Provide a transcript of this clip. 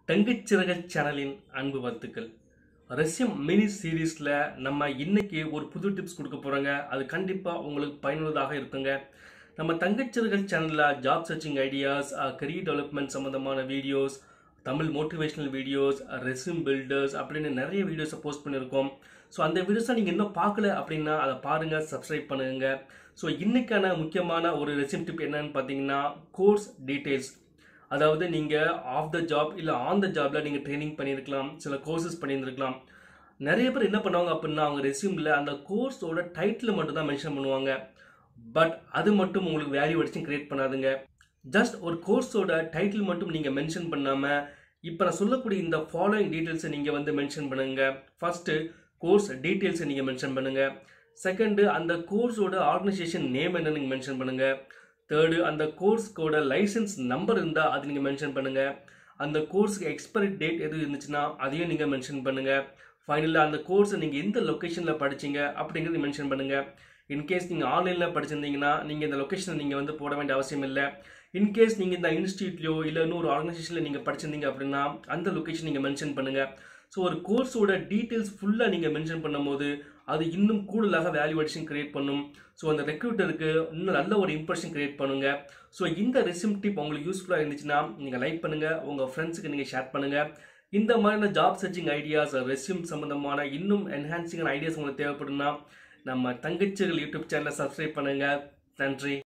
தங்கச்சிறகல் சேனலின் அன்பு வாழ்த்துக்கள் ரஷ்யம் மினி சீரீஸில் நம்ம இன்னைக்கு ஒரு புது டிப்ஸ் கொடுக்க போகிறோங்க அது கண்டிப்பாக உங்களுக்கு பயனுள்ளதாக இருக்குங்க நம்ம தங்கச்சிறகல் சேனலில் job searching ideas career development சம்மந்தமான videos Tamil motivational videos resume builders அப்படின்னு நிறைய வீடியோஸை போஸ்ட் பண்ணியிருக்கோம் ஸோ அந்த வீடியோஸை நீங்கள் இன்னும் பார்க்கல அப்படின்னா அதை பாருங்கள் சப்ஸ்கிரைப் பண்ணுங்க ஸோ இன்னைக்கான முக்கியமான ஒரு ரெஸ்யூம் டிப் என்னன்னு பார்த்தீங்கன்னா கோர்ஸ் டீட்டெயில்ஸ் அதாவது நீங்கள் ஆஃப் த ஜாப் இல்லை ஆன் த ஜாப்ல நீங்கள் ட்ரைனிங் பண்ணியிருக்கலாம் சில கோர்சஸ் பண்ணியிருந்திருக்கலாம் நிறைய பேர் என்ன பண்ணுவாங்க அப்படின்னா அவங்க ரெஸ்யூமில் அந்த கோர்ஸோட டைட்டில் மட்டும் தான் மென்ஷன் பண்ணுவாங்க பட் அது மட்டும் உங்களுக்கு வேல்யூ அடிச்சும் கிரியேட் பண்ணாதுங்க ஜஸ்ட் ஒரு கோர்ஸோட டைட்டில் மட்டும் நீங்கள் மென்ஷன் பண்ணாமல் இப்போ நான் சொல்லக்கூடிய இந்த ஃபாலோயிங் டீட்டெயில்ஸை நீங்கள் வந்து மென்ஷன் பண்ணுங்க ஃபர்ஸ்ட்டு கோர்ஸ் டீட்டெயில்ஸை நீங்கள் மென்ஷன் பண்ணுங்க செகண்டு அந்த கோர்ஸோட ஆர்கனைசேஷன் நேம் என்ன நீங்கள் மென்ஷன் பண்ணுங்க தேர்டு அந்த கோர்ஸ்க்கோட லைசன்ஸ் நம்பர் இருந்தால் அது நீங்கள் மென்ஷன் பண்ணுங்க அந்த கோர்ஸுக்கு எக்ஸ்பைரி டேட் எதுவும் இருந்துச்சுன்னா அதையும் நீங்கள் மென்ஷன் பண்ணுங்க ஃபைனலாக அந்த கோர்ஸை நீங்கள் எந்த லொக்கேஷனில் படிச்சீங்க அப்படிங்கிறது மென்ஷன் பண்ணுங்க இன்கேஸ் நீங்கள் ஆன்லைனில் படிச்சிருந்தீங்கன்னா நீங்கள் இந்த லொக்கேஷனை நீங்கள் வந்து போட வேண்டிய அவசியம் இல்லை இன்கேஸ் நீங்கள் இந்த இன்ஸ்டியூட்லையோ இல்லை இன்னொரு ஆர்கனைசேஷனில் நீங்கள் படிச்சிருந்தீங்க அப்படின்னா அந்த லொக்கேஷன் நீங்கள் மென்ஷன் பண்ணுங்கள் ஸோ ஒரு கோர்ஸோட டீட்டெயில்ஸ் ஃபுல்லாக நீங்கள் மென்ஷன் பண்ணும்போது அது இன்னும் கூடுதலாக வேல்யூ அடிஷன் கிரியேட் பண்ணும் ஸோ அந்த ரெக்ரூட்டருக்கு இன்னும் நல்ல ஒரு இம்ப்ரெஷன் கிரியேட் பண்ணுங்க ஸோ இந்த ரெசிம் டிப் உங்களுக்கு யூஸ்ஃபுல்லாக இருந்துச்சுன்னா நீங்கள் லைக் பண்ணுங்கள் உங்கள் ஃப்ரெண்ட்ஸுக்கு நீங்கள் ஷேர் பண்ணுங்கள் இந்த மாதிரியான ஜாப் சர்ச்சிங் ஐடியாஸ் ரெஸ்யூம் சம்மந்தமான இன்னும் என்ஹான்சிங்கான ஐடியாஸ் உங்களுக்கு தேவைப்படும்னா நம்ம தங்கச்சிகள் யூடியூப் சேனலை சப்ஸ்கிரைப் பண்ணுங்கள் நன்றி